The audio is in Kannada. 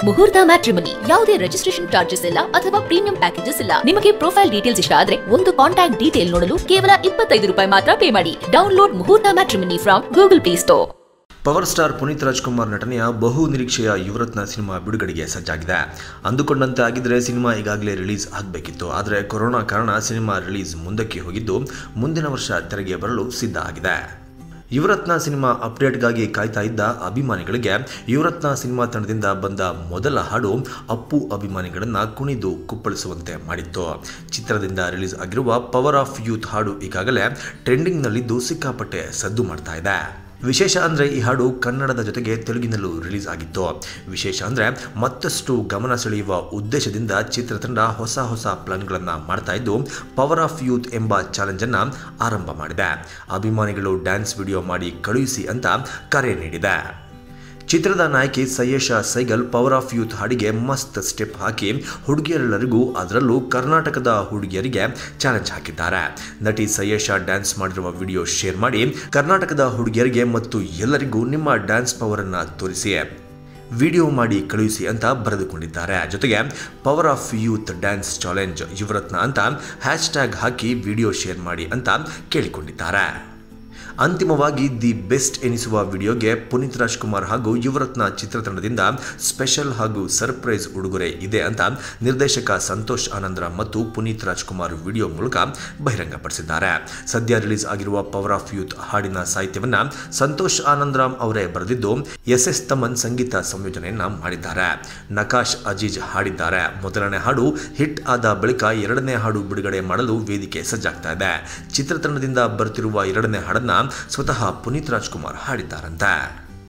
ಮುಹೂರ್ತ ಮ್ಯಾಟ್ರಿಮನಿ ಯಾವುದೇ ರಿಜಿಸ್ಟ್ರೇಷನ್ ಚಾರ್ಜಸ್ ಇಲ್ಲ ಅಥವಾ ಪ್ರೀಮಿಯಂ ಪ್ಯಾಕೇಜಸ್ ಇಲ್ಲ ನಿಮಗೆ ಪ್ರೊಫೈಲ್ ಡೀಟೇಲ್ಸ್ ಇಷ್ಟ ಆದ್ರೆ ಒಂದು ಕಾಂಟ್ಯಾಕ್ಟ್ ಡೀಟೇಲ್ ನೋಡಲು ಕೇವಲ ಇಪ್ಪತ್ತೈದು ರೂಪಾಯಿ ಮಾತ್ರ ಪೇ ಮಾಡಿ download Muhurtha matrimony from Google Play Store power star Puneeth Rajkumar ನಟನೆಯ ಬಹು ನಿರೀಕ್ಷೆಯ ಯುವರತ್ನ ಸಿನಿಮಾ ಬಿಡುಗಡೆಗೆ ಸಜ್ಜಾಗಿದೆ ಅಂದುಕೊಂಡಂತೆ ಆಗಿದ್ರೆ ಸಿನಿಮಾ ಈಗಾಗಲೇ ರಿಲೀಸ್ ಆಗಬೇಕಿತ್ತು ಆದರೆ ಕೊರೋನಾ ಕಾರಣ ಸಿನಿಮಾ ರಿಲೀಸ್ ಮುಂದಕ್ಕೆ ಹೋಗಿದ್ದು ಮುಂದಿನ ವರ್ಷ ತೆರೆಗೆ ಬರಲು ಸಿದ್ಧ ಆಗಿದೆ ಯುವರತ್ನ ಸಿನಿಮಾ ಅಪ್ಡೇಟ್ಗಾಗಿ ಕಾಯ್ತಾ ಇದ್ದ ಅಭಿಮಾನಿಗಳಿಗೆ ಯುವರತ್ನ ಸಿನಿಮಾ ತಂಡದಿಂದ ಬಂದ ಮೊದಲ ಹಾಡು ಅಪ್ಪು ಅಭಿಮಾನಿಗಳನ್ನು ಕುಣಿದು ಕುಪ್ಪಳಿಸುವಂತೆ ಮಾಡಿತ್ತು ಚಿತ್ರದಿಂದ ರಿಲೀಸ್ ಆಗಿರುವ ಪವರ್ ಆಫ್ ಯೂತ್ ಹಾಡು ಈಗಾಗಲೇ ಟ್ರೆಂಡಿಂಗ್ನಲ್ಲಿದ್ದು ಸಿಕ್ಕಾಪಟ್ಟೆ ಸದ್ದು ಮಾಡ್ತಾ ಇದೆ ವಿಶೇಷ ಅಂದರೆ ಈ ಹಾಡು ಕನ್ನಡದ ಜೊತೆಗೆ ತೆಲುಗಿನಲ್ಲೂ ರಿಲೀಸ್ ಆಗಿತ್ತು ವಿಶೇಷ ಅಂದರೆ ಮತ್ತಷ್ಟು ಗಮನ ಸೆಳೆಯುವ ಉದ್ದೇಶದಿಂದ ಚಿತ್ರತಂಡ ಹೊಸ ಹೊಸ ಪ್ಲಾನ್ಗಳನ್ನು ಮಾಡ್ತಾ ಇದ್ದು ಪವರ್ ಆಫ್ ಯೂತ್ ಎಂಬ ಚಾಲೆಂಜನ್ನು ಆರಂಭ ಮಾಡಿದೆ ಅಭಿಮಾನಿಗಳು ಡ್ಯಾನ್ಸ್ ವಿಡಿಯೋ ಮಾಡಿ ಕಳುಹಿಸಿ ಅಂತ ಕರೆ ನೀಡಿದೆ ಚಿತ್ರದ ನಾಯಕಿ Sayyeshaa Saigal power of youth ಹಾಡಿಗೆ ಮಸ್ತ್ ಸ್ಟೆಪ್ ಹಾಕಿ ಹುಡುಗಿಯರೆಲ್ಲರಿಗೂ ಅದರಲ್ಲೂ ಕರ್ನಾಟಕದ ಹುಡುಗಿಯರಿಗೆ ಚಾಲೆಂಜ್ ಹಾಕಿದ್ದಾರೆ ನಟಿ ಸಯೇಶ ಡ್ಯಾನ್ಸ್ ಮಾಡಿರುವ ವಿಡಿಯೋ ಶೇರ್ ಮಾಡಿ ಕರ್ನಾಟಕದ ಹುಡುಗಿಯರಿಗೆ ಮತ್ತು ಎಲ್ಲರಿಗೂ ನಿಮ್ಮ ಡ್ಯಾನ್ಸ್ ಪವರ್ ಅನ್ನ ತೋರಿಸಿ ವಿಡಿಯೋ ಮಾಡಿ ಕಳುಹಿಸಿ ಅಂತ ಬರೆದುಕೊಂಡಿದ್ದಾರೆ ಜೊತೆಗೆ power of youth dance challenge Yuvarathnaa ಅಂತ ಹ್ಯಾಶ್ ಟ್ಯಾಗ್ ಹಾಕಿ ವಿಡಿಯೋ ಶೇರ್ ಮಾಡಿ ಅಂತ ಕೇಳಿಕೊಂಡಿದ್ದಾರೆ ಅಂತಿಮವಾಗಿ ದಿ ಬೆಸ್ಟ್ ಎನಿಸುವ ವಿಡಿಯೋಗೆ ಪುನೀತ್ ರಾಜ್ಕುಮಾರ್ ಹಾಗೂ ಯುವರತ್ನ ಚಿತ್ರತಂಡದಿಂದ ಸ್ಪೆಷಲ್ ಹಾಗೂ ಸರ್ಪ್ರೈಸ್ ಉಡುಗೊರೆ ಇದೆ ಅಂತ ನಿರ್ದೇಶಕ ಸಂತೋಷ್ ಆನಂದರಾಮ್ ಮತ್ತು ಪುನೀತ್ ರಾಜ್ಕುಮಾರ್ ವಿಡಿಯೋ ಮೂಲಕ ಬಹಿರಂಗಪಡಿಸಿದ್ದಾರೆ ಸದ್ಯ ರಿಲೀಸ್ ಆಗಿರುವ ಪವರ್ ಆಫ್ ಯೂತ್ ಹಾಡಿನ ಸಾಹಿತ್ಯವನ್ನ ಸಂತೋಷ್ ಆನಂದರಾಮ್ ಅವರೇ ಬರೆದಿದ್ದು ಎಸ್ ಎಸ್ ತಮನ್ ಸಂಗೀತ ಸಂಯೋಜನೆಯನ್ನ ಮಾಡಿದ್ದಾರೆ ನಕಾಶ್ ಅಜೀಜ್ ಹಾಡಿದ್ದಾರೆ ಮೊದಲನೇ ಹಾಡು ಹಿಟ್ ಆದ ಬಳಿಕ ಎರಡನೇ ಹಾಡು ಬಿಡುಗಡೆ ಮಾಡಲು ವೇದಿಕೆ ಸಜ್ಜಾಗ್ತಾ ಇದೆ ಚಿತ್ರತಂಡದಿಂದ ಬರ್ತಿರುವ ಎರಡನೇ ಹಾಡನ್ನ ಸ್ವತಃ ಪುನೀತ್ ರಾಜ್ಕುಮಾರ್ ಹಾಡಿದ್ದಾರಂತೆ